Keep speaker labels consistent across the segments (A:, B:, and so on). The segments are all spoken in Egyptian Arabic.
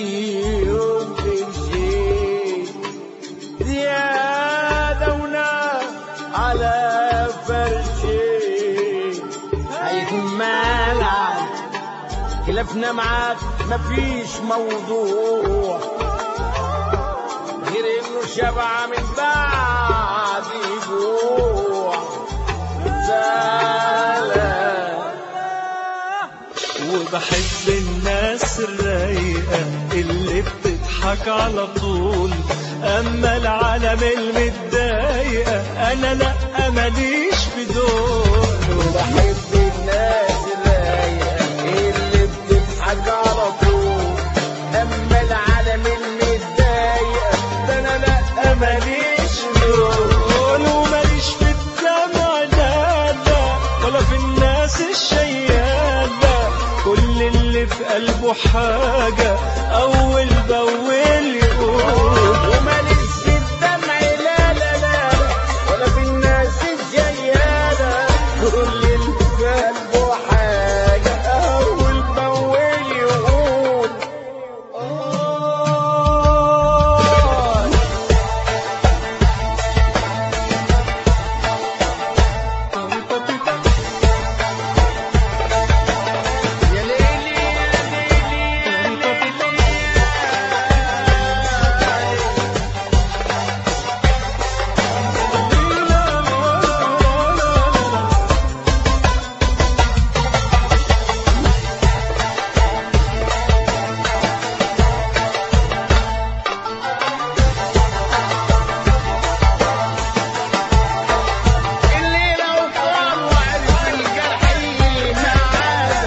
A: فيهم شيء زيادة ونام على فرشي هيتمنع خلافنا معاك مفيش موضوع غير انه شبع من بعد جوع زعلان
B: وبحب الناس الرايقة اللي بتضحك على طول أما العالم المتضايقة أنا لأ ماليش في دول
A: وبحب الناس الرايقة اللي بتضحك على طول أما العالم المتضايقة ده أنا لأ ماليش
B: دول وماليش في الدمع لا لا ولا في الناس الشيالة كل اللي في قلبه حاجة أول بأول يقول
A: وماليش في الدمع لا لا لا ولا في الناس الجيالة كل اللي في قلبه حاجة أول بأول يقول آه يا ليلي يا ليلي اللي لو طال وعرف الجرح معاه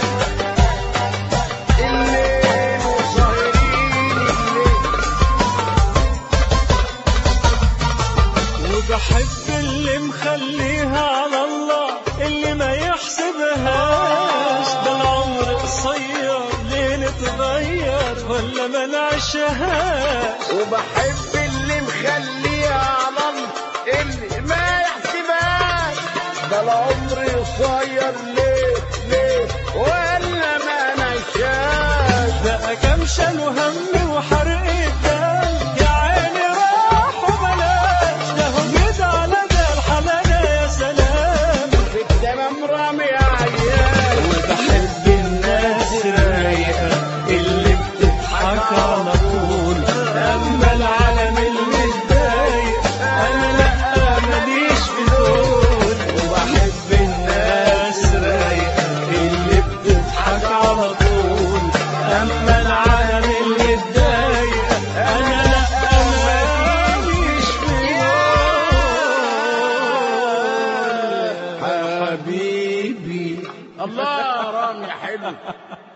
A: الليل وسهرين الليل
B: وبحب اللي مخليها على الله اللي ما يحسبهاش ده العمر قصير ليه نتغير ولا ما نعيشهاش
A: وبحب اللي مخليها على الله اللي ما يحسبهاش ده العمر قصير ليه ليه ولا ما نشاش
B: بقى كام شال وهم وحرق الدم يا عيني راح وبلاش ده جد على ده الحنان يا سلام
A: في التمام رامي عيال
B: وبحب الناس الرايقة اللي بتضحك على طول أما العالم المتضايق أنا لأ ماليش في دول وبحب الناس الرايقة اللي بتضحك على طول أما العالم المتضايق أنا لأ ماليش في دول
A: حبيبي الله رامي حلو